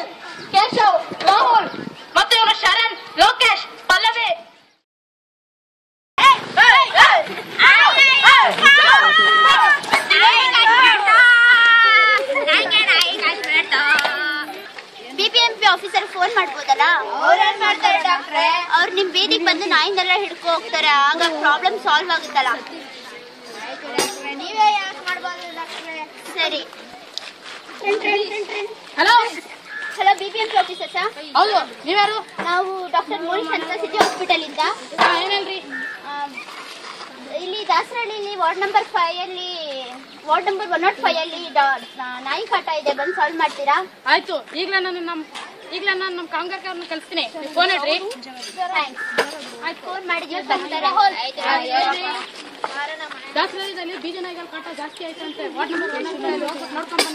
ಸುನಿಲ್ ಕೇಶವ್ ರಾಹುಲ್ ಮತ್ತು ಇವರು Sharan Lokesh Pallavi BBMP officer phone ಮಾಡ್ಬೋದಲ್ಲ ಅವ್ರೇನ್ ಮಾಡ್ತಾರೆ ಡಾಕ್ಟ್ರೆ ಅವ್ರು ನಿಮ್ ಬೀದಿಗೆ ಬಂದು ನಾಯಿಂದೆಲ್ಲ ಹಿಡ್ಕೊ ಹೋಗ್ತಾರೆ ಆಗ ಪ್ರಾಬ್ಲಮ್ ಸಾಲ್ವ್ ಆಗುತ್ತಲ್ಲ ನೀವೇ ಯಾಕೆ ಮಾಡ್ಬಾರ್ದು ಡಾಕ್ಟ್ರೆ ಸರಿ hello hello BBMP officer sir ಹೌದು ನೀವ್ಯಾರು ನಾವು ಡಾಕ್ಟರ್ ಮೋನಿಶ್ ಅಂತ ಸಿಟಿ ಹಾಸ್ಪಿಟಲ್ ಇಂದ ಏನೇನ್ರಿ ಆಮ್, ಇಲ್ಲಿ ದಾಸರಹಳ್ಳಿಲಿ ವಾರ್ಡ್ ನಂಬರ್ ಫೈವ್ ಅಲ್ಲಿ ward number one nought five ಅಲ್ಲಿ ಡಾ- ನಾ- ನಾಯಿ ಕಾಟ ಇದೆ ಬಂದು ಸಾಲ್ವ್ ಮಾಡ್ತೀರಾ ಆಯ್ತು ಈಗಲೇ ನಾನು ನಮ್ಮ ಈಗಲೇ ನಾನು ನಮ್ಮ ಕಾಮಗಾರಿಕರನ್ನ ಕಳಿಸ್ತೀನಿ ಫೋನ್ ಇಡ್ರಿ ಥ್ಯಾಂಕ್ಸ್ ಫೋನ್ ಮಾಡಿದ್ವಿ ಬರ್ತಾರೆ ದಾಸರಳ್ಳಿದಲ್ಲಿ ಬೀಜ ನಾಯಿಗಳ ಕಾಟ ಜಾಸ್ತಿ ಆಯ್ತು ಅಂತ ವಾರ್ಡ್ ನಂಬರ್ ನೋಡ್ಕೊಂಡು